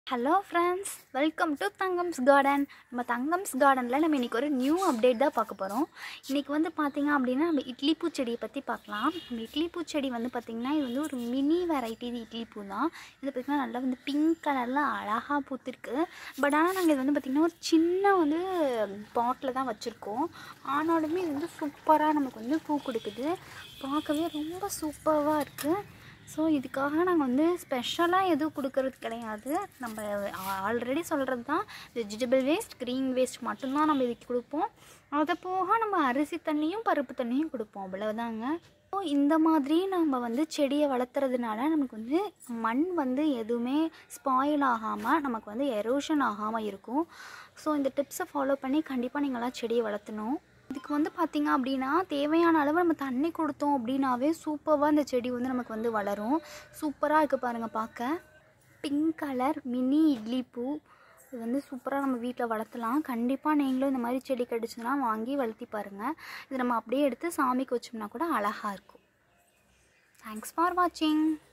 hello friends welcome to Thangams garden நம்ம தங்கம்ஸ் கார்டனில் நம்ம இன்றைக்கி ஒரு நியூ அப்டேட் தான் பார்க்க போகிறோம் இன்றைக்கி வந்து பார்த்திங்க அப்படின்னா நம்ம இட்லி பூ செடியை பற்றி பார்க்கலாம் நம்ம இட்லி பூ செடி வந்து பார்த்திங்கன்னா இது வந்து ஒரு மினி வெரைட்டி இது இட்லி பூ தான் இது பார்த்திங்கன்னா நல்லா வந்து பிங்க் கலரில் அழகாக பூத்திருக்கு பட் ஆனால் நாங்கள் இது வந்து பார்த்திங்கன்னா ஒரு சின்ன வந்து பாட்டில் தான் வச்சுருக்கோம் ஆனாலுமே இது வந்து சூப்பராக நமக்கு வந்து பூ கொடுக்குது பார்க்கவே ரொம்ப சூப்பராக இருக்குது ஸோ இதுக்காக நாங்கள் வந்து ஸ்பெஷலாக எதுவும் கொடுக்கறது கிடையாது நம்ம ஆல்ரெடி சொல்கிறது தான் வெஜிடபிள் வேஸ்ட் க்ரீன் வேஸ்ட் மட்டும்தான் நம்ம இதுக்கு கொடுப்போம் அதை போக நம்ம அரிசி தண்ணியும் பருப்பு தண்ணியும் கொடுப்போம் அவ்வளோதாங்க ஸோ இந்த மாதிரி நம்ம வந்து செடியை வளர்த்துறதுனால நமக்கு வந்து மண் வந்து எதுவுமே ஸ்பாயில் ஆகாமல் நமக்கு வந்து எரோஷன் ஆகாமல் இருக்கும் ஸோ இந்த டிப்ஸை ஃபாலோ பண்ணி கண்டிப்பாக நீங்களாம் செடியை வளர்த்தணும் இதுக்கு வந்து பார்த்திங்க அப்படின்னா தேவையான அளவு நம்ம தண்ணி கொடுத்தோம் அப்படின்னாவே சூப்பராக இந்த செடி வந்து நமக்கு வந்து வளரும் சூப்பராக இருக்குது பாருங்கள் பார்க்க பிங்க் கலர் மினி இட்லி பூ இது வந்து சூப்பராக நம்ம வீட்டில் வளர்த்தலாம் கண்டிப்பாக நீங்களும் இந்த மாதிரி செடி கிடச்சுன்னா வாங்கி வளர்த்தி பாருங்கள் இது நம்ம அப்படியே எடுத்து சாமிக்கு வச்சோம்னா கூட அழகாக இருக்கும் தேங்க்ஸ் ஃபார் வாட்சிங்